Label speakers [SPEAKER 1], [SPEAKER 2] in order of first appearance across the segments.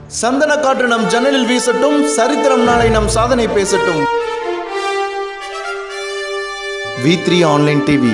[SPEAKER 1] சந்தன காற்று நம் ஜன்னலில் வீசட்டும் சரித்திரம் நாளை நம் சாதனை பேசட்டும் வி த்ரீ ஆன்லைன் டிவி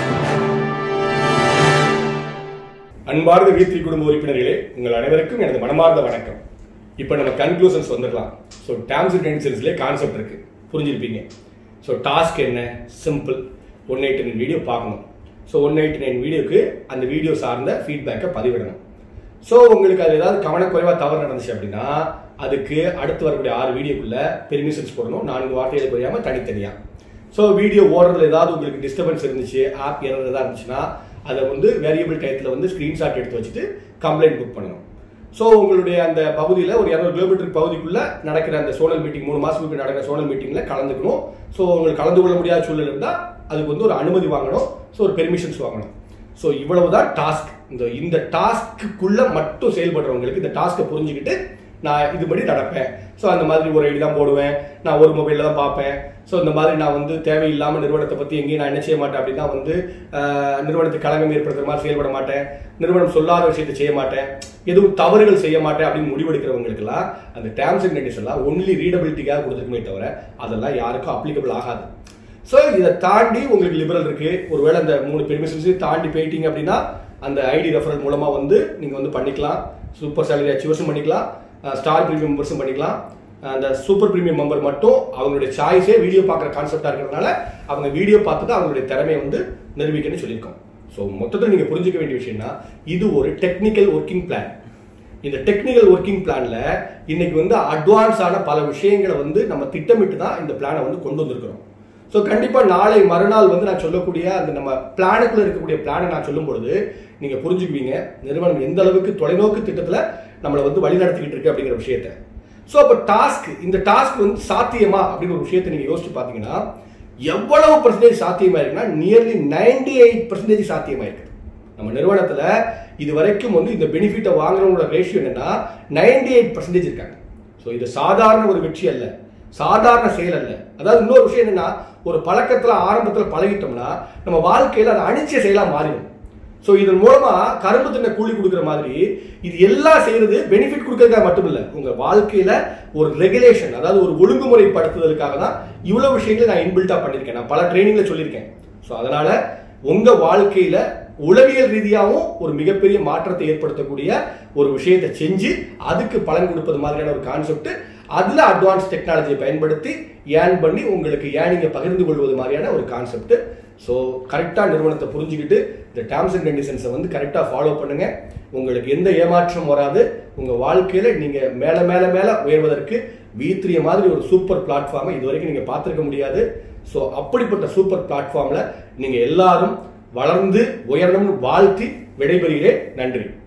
[SPEAKER 2] அன்பார்ந்த வீத்ரி குடும்ப உறுப்பினர்களே உங்கள் அனைவருக்கும் எனது மனமார்ந்த வணக்கம் இப்போ நம்ம கன்க்ளூஷன்ஸ் வந்துடலாம் ஸோ டேர்ம்ஸ் அண்ட் கண்டிஷன்ஸ்லேயே கான்செப்ட் இருக்கு புரிஞ்சிருப்பீங்க ஸோ டாஸ்க் என்ன simple one eighty nine video பார்க்கணும் ஸோ ஒன் எயிட்டி நைன் வீடியோக்கு அந்த வீடியோ சார்ந்த ஃபீட்பேக்கை பதிவிடணும் ஸோ உங்களுக்கு அது ஏதாவது கவனக்குறைவாக தவறு நடந்துச்சு அப்படின்னா அதுக்கு அடுத்து வரக்கூடிய ஆறு வீடியோக்குள்ள பெர்மிஷன்ஸ் போடணும் நான்கு வார்த்தைகள் குறையாமல் தனித்தனியாக ஸோ வீடியோ ஓடுறதுல ஏதாவது உங்களுக்கு டிஸ்டர்பன்ஸ் இருந்துச்சு ஆப் எரர் ஏதாவது இருந்துச்சுன்னா அதை வந்து வேரியபிள் டயத்தில் வந்து ஸ்க்ரீன்ஷாட் எடுத்து வச்சுட்டு கம்ப்ளைண்ட் புக் பண்ணணும் ஸோ உங்களுடைய அந்த பகுதியில் ஒரு இரநூறு கிலோமீட்டர் பகுதிக்குள்ள நடக்கிற அந்த சோனல் மீட்டிங் மூணு மாதத்துக்கு நடக்கிற சோனல் மீட்டிங்கில் கலந்துக்கணும் ஸோ உங்களுக்கு கலந்து கொள்ள முடியாத சூழல் இருந்தால் அதுக்கு வந்து ஒரு அனுமதி வாங்கணும் ஸோ ஒரு பெர்மிஷன்ஸ் வாங்கணும் ஸோ இவ்வளவுதான் டாஸ்க் இந்த இந்த டாஸ்க்குள்ள மட்டும் செயல்படுறவங்களுக்கு இந்த டாஸ்க்கை புரிஞ்சுக்கிட்டு நான் இதுபடி நடப்பேன் ஸோ அந்த மாதிரி ஒரு ஐடி தான் போடுவேன் நான் ஒரு மொபைலில் தான் பார்ப்பேன் ஸோ இந்த மாதிரி நான் வந்து தேவையில்லாமல் நிறுவனத்தை பற்றி எங்கேயும் நான் என்ன செய்ய மாட்டேன் அப்படின்னா வந்து ஆஹ், நிறுவனத்துக்கு களங்கம் ஏற்படுத்துற மாதிரி செயல்பட மாட்டேன் நிறுவனம் சொல்லாத விஷயத்தை செய்ய மாட்டேன் எதுவும் தவறுகள் செய்ய மாட்டேன் அப்படின்னு முடிவெடுக்கிறவங்களுக்கெல்லாம் அந்த டேர்ம்ஸ் அண்ட் கண்டிஷன் எல்லாம் ஒன்லி ரீடபிலிட்டிக்காக கொடுத்துருக்குமே தவிர அதெல்லாம் யாருக்கும் அப்ளிகபிள் ஆகாது ஸோ இதை தாண்டி உங்களுக்கு லிபரல் இருக்கு ஒருவேளை அந்த மூணு பெர்மிஷன்ஸையும் தாண்டி போயிட்டீங்க அப்படின்னா அந்த ஐடி ரெஃபரல் மூலமா வந்து நீங்க வந்து பண்ணிக்கலாம் சூப்பர் சேலரி அச்சீவர்ஸும் பண்ணிக்கலாம் ஸ்டார் ப்ரீமியம் மெம்பர்ஸும் பண்ணிக்கலாம் அந்த சூப்பர் ப்ரீமியம் மெம்பர் மட்டும் அவங்களுடைய சாய்ஸே வீடியோ பார்க்குற கான்செப்டாக இருக்கிறதுனால அவங்க வீடியோ பார்த்துட்டு அவங்களுடைய திறமையை வந்து நிரூபிக்கணும்னு சொல்லியிருக்கோம் ஸோ மொத்தத்தில் நீங்கள் புரிஞ்சுக்க வேண்டிய விஷயம்னா இது ஒரு டெக்னிக்கல் ஒர்க்கிங் பிளான் இந்த டெக்னிக்கல் ஒர்க்கிங் பிளான்ல இன்னைக்கு வந்து அட்வான்ஸான பல விஷயங்களை வந்து நம்ம திட்டமிட்டு தான் இந்த பிளானை வந்து கொண்டு வந்திருக்கிறோம் ஸோ கண்டிப்பாக நாளை மறுநாள் வந்து நான் சொல்லக்கூடிய அந்த நம்ம பிளானுக்குள்ள இருக்கக்கூடிய பிளானை நான் சொல்லும் பொழுது நீங்க புரிஞ்சுக்குவீங்க நிறுவனம் எந்த அளவுக்கு தொலைநோக்கு திட்டத்தில் நம்மளை வந்து வழி நடத்திக்கிட்டு இருக்கு அப்படிங்கிற விஷயத்த ஸோ அப்போ டாஸ்க் இந்த டாஸ்க் வந்து சாத்தியமா அப்படின்னு ஒரு விஷயத்தை நீங்க யோசிச்சு பார்த்தீங்கன்னா எவ்வளவு பர்சன்டேஜ் சாத்தியமா இருக்குன்னா நியர்லி நைன்டி எயிட் பர்சன்டேஜ் சாத்தியமா இருக்குது நம்ம நிறுவனத்துல இது வரைக்கும் வந்து இந்த பெனிஃபிட்டை வாங்குறவங்களோட ரேஷியோ என்னன்னா நைன்டி எயிட் பர்சன்டேஜ் இருக்காங்க ஸோ இது சாதாரண ஒரு வெற்றி அல்ல சாதாரண செயல் அல்ல அதாவது இன்னொரு விஷயம் என்னன்னா ஒரு பழக்கத்துல ஆரம்பத்துல பழகிட்டோம்னா நம்ம வாழ்க்கையில அது அனிச்ச செயலா மாறிடும் ஸோ இதன் மூலமா கரும்பு தின்ன கூலி கொடுக்குற மாதிரி இது எல்லாம் செய்யறது பெனிஃபிட் கொடுக்கறதுக்காக மட்டும் இல்ல உங்க வாழ்க்கையில ஒரு ரெகுலேஷன் அதாவது ஒரு ஒழுங்குமுறைப்படுத்துதலுக்காக தான் இவ்வளவு விஷயங்களை நான் இன்பில்ட்டா பண்ணியிருக்கேன் நான் பல ட்ரைனிங்ல சொல்லியிருக்கேன் ஸோ அதனால உங்க வாழ்க்கையில உளவியல் ரீதியாகவும் ஒரு மிகப்பெரிய மாற்றத்தை ஏற்படுத்தக்கூடிய ஒரு விஷயத்தை செஞ்சு அதுக்கு பலன் கொடுப்பது மாதிரியான ஒரு கான்செப்ட் அதுல அட்வான்ஸ் டெக்னாலஜியை பயன்படுத்தி ஏர்ன் பண்ணி உங்களுக்கு ஏர்னிங்கை பகிர்ந்து கொள்வது மாதிரியான ஒரு கான்செப்ட் ஸோ கரெக்டாக நிறுவனத்தை புரிஞ்சுக்கிட்டு இந்த டேர்ம்ஸ் அண்ட் கண்டிஷன்ஸை வந்து கரெக்டாக ஃபாலோ பண்ணுங்க உங்களுக்கு எந்த ஏமாற்றம் வராது உங்க வாழ்க்கையில நீங்க மேல மேல மேல உயர்வதற்கு வீத்திரிய மாதிரி ஒரு சூப்பர் பிளாட்ஃபார்மை இது வரைக்கும் நீங்க பார்த்திருக்க முடியாது ஸோ அப்படிப்பட்ட சூப்பர் பிளாட்ஃபார்ம்ல நீங்க எல்லாரும் வளர்ந்து உயரணும்னு வாழ்த்தி விடைபெறுகிறேன் நன்றி